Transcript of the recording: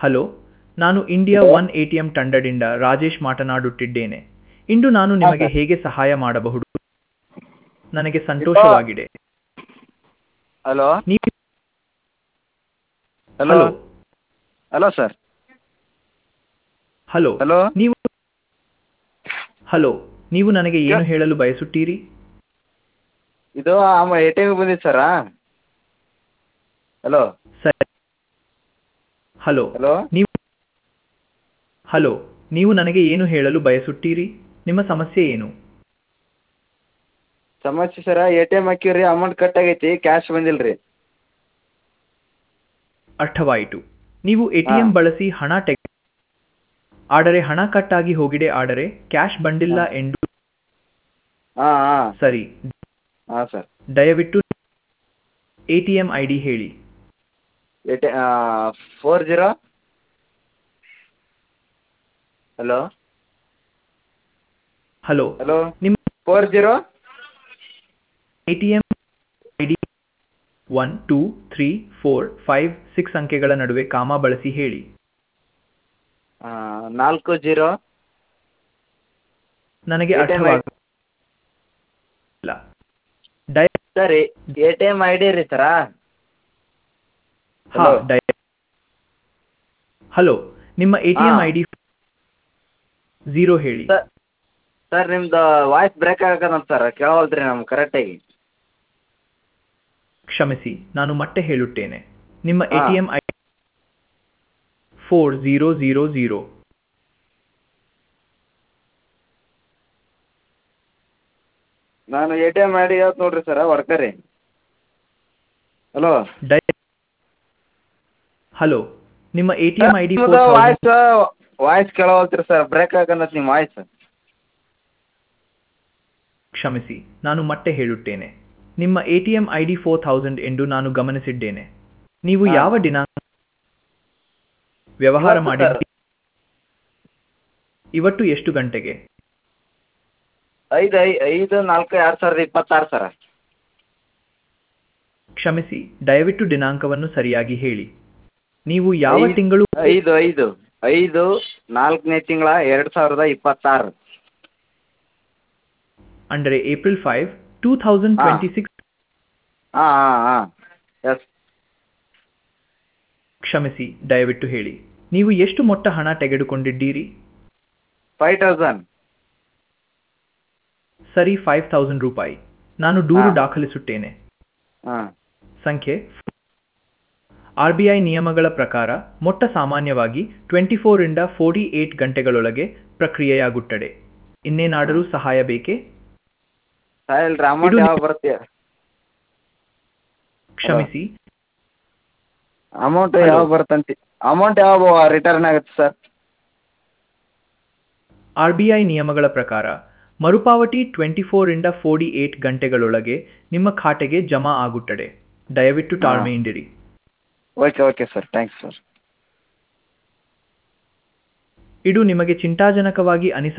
Hello ನಾನು India one A T M ತಂಡದಿಂದ ರಾಜೇಶ್ ಮಾತನಾಡುತ್ತಿದ್ದೇನೆ ಇಂದು ನಾನು ನಿಮಗೆ ಹೇಗೆ ಸಹಾಯ ಮಾಡಬಹುದು ನನಗೆ ಸಂತೋಷವಾಗಿದೆ ಹಲೋ ನೀವು hello hello hello sir hello hello ನೀವು ಹಲೋ ನೀವು ನನಗೆ ಏನು ಹೇಳಲು ಬಯಸುತ್ತೀರಿ ಇದು ಎ ಟಿ ಎಮ್ಗೆ ಬಂದಿದ್ದು ಸರಾ ಹಲೋ ಸರಿ ಹಲೋ ಹಲೋ ನೀವು ಹಲೋ ನೀವು ನನಗೆ ಏನು ಹೇಳಲು ಬಯಸುತ್ತೀರಿ ನಿಮ್ಮ ಸಮಸ್ಯೆ ಏನು ಸಮಸ್ಯೆ ಸರ ಎ ಟಿ ಎಮ್ ಹಾಕಿವ್ರಿ ಅಮೌಂಟ್ ಕಟ್ ಆಗೈತಿ ಕ್ಯಾಶ್ ಬಂದಿಲ್ಲ ರೀ ಅರ್ಥವಾಯಿತು ನೀವು ಎಟಿಎಂ ಹಾ. ಬಳಸಿ ಹಣ ತೆಗೆ ಆದರೆ ಹಣ ಕಟ್ ಆಗಿ ಹೋಗಿದೆ ಆದರೆ ಕ್ಯಾಶ್ ಬಂದಿಲ್ಲ ಎಂದು ಹಾಂ ಹಾಂ ಸರಿ ಹಾಂ ಸರ್ ದಯವಿಟ್ಟು ಎಟಿಎಂ ಐ ಡಿ ಹೇಳಿ A T four zero hello hello hello ನಿಮ್ಮ four zero ATM I D one two three four five six ಅಂಕೆಗಳ ನಡುವೆ ಕಾಮ ಬಳಸಿ ಹೇಳಿ ನಾಲ್ಕು ಜೀರೋ ನನಗೆ ATM ಅರ್ಥವಾಗಿಲ್ಲ ದಯ ಸರಿ A T M I D ರೀ ಸರಾ ಹಾ Hello. ದಯ ಹಲೋ ನಿಮ್ಮ ಎಟಿಎಂ ಹಾ. ಐ ಡಿ ಝೀರೋ ಹೇಳಿ ಸರ್ ಸರ್ ನಿಮ್ದು ವಾಯ್ಸ್ ಬ್ರೇಕ್ ಆಗಕತ್ತಂತ ಸರ್ ಕೇಳವಲ್ತ್ರಿ ನಮ್ಗೆ ಕರೆಕ್ಟಾಗಿ ಕ್ಷಮಿಸಿ ನಾನು ಮತ್ತೆ ಹೇಳುತ್ತೇನೆ ನಿಮ್ಮ ಹಾ. ATM I four zero zero zero ನಾನು A T M I D ಯಾವ್ದು ನೋಡ್ರಿ ಸರ ವರ್ಕರಿ ಹಲೋ ದಯ ಹಲೋ ನಿಮ್ಮ ATM I D voice voice ಕೇಳವಲ್ತ್ರಿ ಸರ್ ಬ್ರೇಕ್ ಆಗಕತ್ತ ನಿಮ್ಮ ವಾಯ್ಸ್ ಕ್ಷಮಿಸಿ ನಾನು ಮತ್ತೆ ಹೇಳುತ್ತೇನೆ ನಿಮ್ಮ ATM I D four thousand ಎಂದು ನಾನು ಗಮನಿಸಿದ್ದೇನೆ ನೀವು ಹಾ. ಯಾವ ದಿನಾಂಕ ವ್ಯವಹಾರ ಇವತ್ತು ಮಾಡಿ ಸರ್. ಇವತ್ತು ಎಷ್ಟು ಗಂಟೆಗೆ ಐದು ಐ ಐದು ನಾಲ್ಕು ಎರಡು ಸಾವಿರದ ಇಪ್ಪತ್ತಾರು ಸರ ಕ್ಷಮಿಸಿ ದಯವಿಟ್ಟು ದಿನಾಂಕವನ್ನು ಸರಿಯಾಗಿ ಹೇಳಿ ನೀವು ಯಾವ ಐದು- ತಿಂಗಳು ಐದು ಐದು ಐದು ನಾಲ್ಕನೇ ತಿಂಗಳ ಎರಡು ಸಾವಿರದ ಇಪ್ಪತ್ತಾರು ಅಂದರೆ ಏಪ್ರಿಲ್ ಫೈವ್ ಟೂ ಥೌಸಂಡ್ ಹಾ. ಟ್ವೆಂಟಿ ಸಿಕ್ಸ್ ಹಾಂ ಹಾಂ ಹಾಂ ಎಸ್ ಕ್ಷಮಿಸಿ ದಯವಿಟ್ಟು ಹೇಳಿ ನೀವು ಎಷ್ಟು ಮೊತ್ತ ಹಣ ತೆಗೆದುಕೊಂಡಿದ್ದೀರಿ ಫೈವ್ ತೌಸಂಡ್ ಸರಿ ಫೈವ್ ಥೌಸಂಡ್ ರೂಪಾಯಿ ನಾನು ದೂರು ಹಾ. ದಾಖಲಿಸುತ್ತೇನೆ ಹಾಂ ಸಂಖ್ಯೆ ಆರ್ ಬಿ ಐ ನಿಯಮಗಳ ಪ್ರಕಾರ ಮೊಟ್ಟ ಸಾಮಾನ್ಯವಾಗಿ ಟ್ವೆಂಟಿ ಫೋರಿಂದ ಫೋರ್ಟಿ ಏಟ್ ಗಂಟೆಗಳೊಳಗೆ ಪ್ರಕ್ರಿಯೆಯಾಗುತ್ತದೆ ಇನ್ನೇನಾದರೂ ಸಹಾಯ ಬೇಕೇ ಇಲ್ರಿ ಅಮೌಂಟ್ ಇದು ಯಾವಾಗ ಬರುತ್ತೆ ಕ್ಷಮಿಸಿ ಅಮೌಂಟ್ Hello. ಯಾವಾಗ ಬರುತ್ತಂತ ಅಮೌಂಟ್ ಯಾವಾಗ ರಿಟರ್ನ್ ಆಗುತ್ತೆ ಸರ್ ಆರ್ ಬಿ ಐ ನಿಯಮಗಳ ಪ್ರಕಾರ ಮರುಪಾವತಿ ಟ್ವೆಂಟಿ ಫೋರಿಂದ ಫೋರ್ಟಿ ಏಟ್ ಗಂಟೆಗಳೊಳಗೆ ನಿಮ್ಮ ಖಾತೆಗೆ ಜಮಾ ಆಗುತ್ತದೆ ದಯವಿಟ್ಟು ಹಾ. ತಾಳ್ಮೆಯಿಂದಿರಿ okay okay sir thanks sir ಇದು ನಿಮಗೆ ಚಿಂತಾಜನಕವಾಗಿ ಅನಿಸ